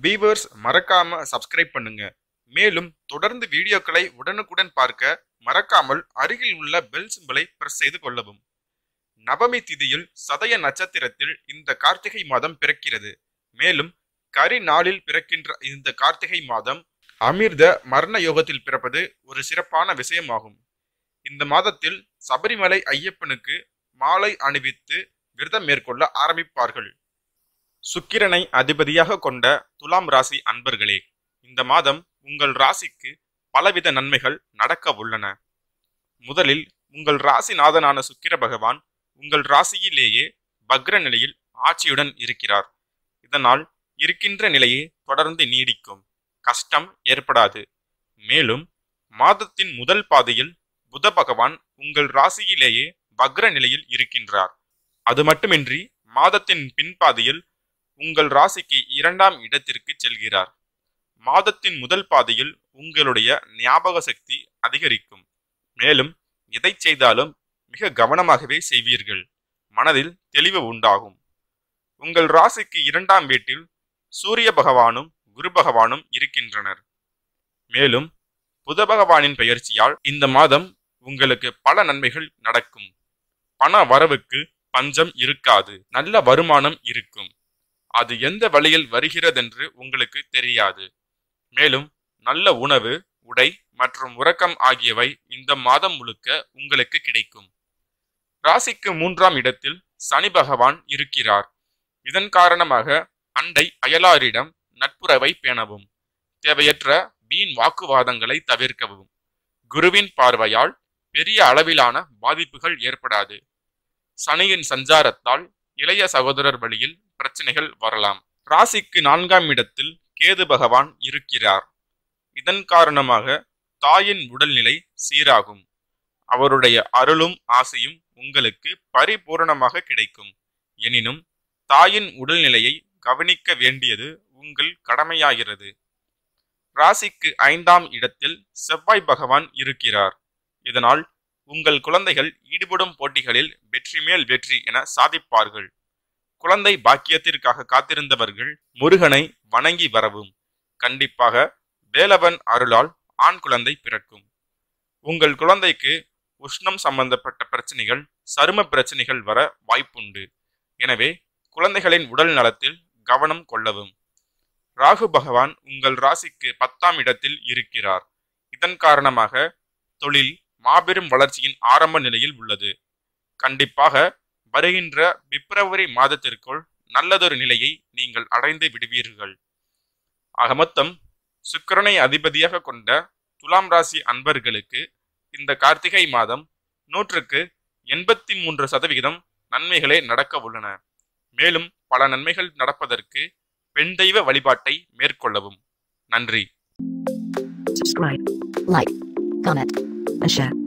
Viewers மறக்காம subscribe பண்ணுங்க மேலும் தொடர்ந்து வீடியோக்களை உடனுக்குடன் பார்க்க மறக்காமல் அருகில் உள்ள பெல் சிம்பலை பிரஸ் செய்து கொள்ளவும் நவமி திதியில் சதய நட்சத்திரத்தில் இந்த கார்த்திகை மாதம் பிறக்கிறது மேலும் கரி நாளில் பிறக்கின்ற இந்த கார்த்திகை மாதம் அமிர்த மரண யோகத்தில் பிறப்பது ஒரு சிறப்பான விஷயமாகும் இந்த மாதத்தில் சபரிமலை ஐயப்பனுக்கு மாலை அணிவித்து விரதம் மேற்கொள்ள ஆரம்பிப்பார்கள் சுக்கிரனை அதிபதியாக கொண்ட துலாம் ராசி அன்பர்களே இந்த மாதம் உங்கள் ராசிக்கு பலவித நன்மைகள் நடக்க உள்ளன முதலில் உங்கள் ராசிநாதனான சுக்கிர பகவான் உங்கள் ராசியிலேயே பக்ர நிலையில் ஆட்சியுடன் இருக்கிறார் இதனால் இருக்கின்ற நிலையே தொடர்ந்து நீடிக்கும் கஷ்டம் ஏற்படாது மேலும் மாதத்தின் முதல் பாதையில் புத பகவான் உங்கள் ராசியிலேயே பக்ர நிலையில் இருக்கின்றார் அது மட்டுமின்றி மாதத்தின் பின்பாதையில் உங்கள் ராசிக்கு இரண்டாம் இடத்திற்கு செல்கிறார் மாதத்தின் முதல் பாதையில் உங்களுடைய ஞாபக சக்தி அதிகரிக்கும் மேலும் எதை செய்தாலும் மிக கவனமாகவே செய்வீர்கள் மனதில் தெளிவு உண்டாகும் உங்கள் ராசிக்கு இரண்டாம் வீட்டில் சூரிய பகவானும் குரு பகவானும் இருக்கின்றனர் மேலும் புத பகவானின் பெயர்ச்சியால் இந்த மாதம் உங்களுக்கு பல நன்மைகள் நடக்கும் பண வரவுக்கு பஞ்சம் இருக்காது நல்ல வருமானம் இருக்கும் அது எந்த வழியில் வருகிறதென்று உங்களுக்கு தெரியாது மேலும் நல்ல உணவு உடை மற்றும் உறக்கம் ஆகியவை இந்த மாதம் முழுக்க உங்களுக்கு கிடைக்கும் ராசிக்கு மூன்றாம் இடத்தில் சனி பகவான் இருக்கிறார் இதன் காரணமாக அண்டை அயலாரிடம் நட்புறவை பேணவும் தேவையற்ற வீண் வாக்குவாதங்களை தவிர்க்கவும் குருவின் பார்வையால் பெரிய அளவிலான பாதிப்புகள் ஏற்படாது சனியின் சஞ்சாரத்தால் இளைய சகோதரர் வழியில் பிரச்சனைகள் வரலாம் ராசிக்கு நான்காம் இடத்தில் கேது பகவான் இருக்கிறார் இதன் காரணமாக தாயின் உடல்நிலை சீராகும் அவருடைய அருளும் ஆசையும் உங்களுக்கு பரிபூரணமாக கிடைக்கும் எனினும் தாயின் உடல்நிலையை கவனிக்க வேண்டியது உங்கள் கடமையாகிறது ராசிக்கு ஐந்தாம் இடத்தில் செவ்வாய் பகவான் இருக்கிறார் இதனால் உங்கள் குழந்தைகள் ஈடுபடும் போட்டிகளில் வெற்றி மேல் வெற்றி என சாதிப்பார்கள் குழந்தை பாக்கியத்திற்காக காத்திருந்தவர்கள் முருகனை வணங்கி வரவும் கண்டிப்பாக வேலவன் அருளால் ஆண் குழந்தை பிறக்கும் உங்கள் குழந்தைக்கு உஷ்ணம் சம்பந்தப்பட்ட பிரச்சனைகள் சரும பிரச்சனைகள் வர வாய்ப்புண்டு எனவே குழந்தைகளின் உடல் நலத்தில் கவனம் கொள்ளவும் ராகு பகவான் உங்கள் ராசிக்கு பத்தாம் இடத்தில் இருக்கிறார் இதன் காரணமாக தொழில் மாபெரும் வளர்ச்சியின் ஆரம்ப நிலையில் உள்ளது கண்டிப்பாக வருகின்ற பிப்ரவரி மாதத்திற்குள் நல்லதொரு நிலையை நீங்கள் அடைந்து விடுவீர்கள் ஆக மொத்தம் சுக்கிரனை அதிபதியாக கொண்ட துலாம் ராசி அன்பர்களுக்கு இந்த கார்த்திகை மாதம் நூற்றுக்கு எண்பத்தி மூன்று சதவிகிதம் நன்மைகளே நடக்க உள்ளன மேலும் பல நன்மைகள் நடப்பதற்கு பெண் தெய்வ வழிபாட்டை மேற்கொள்ளவும் நன்றி subscribe, like, comment, and share.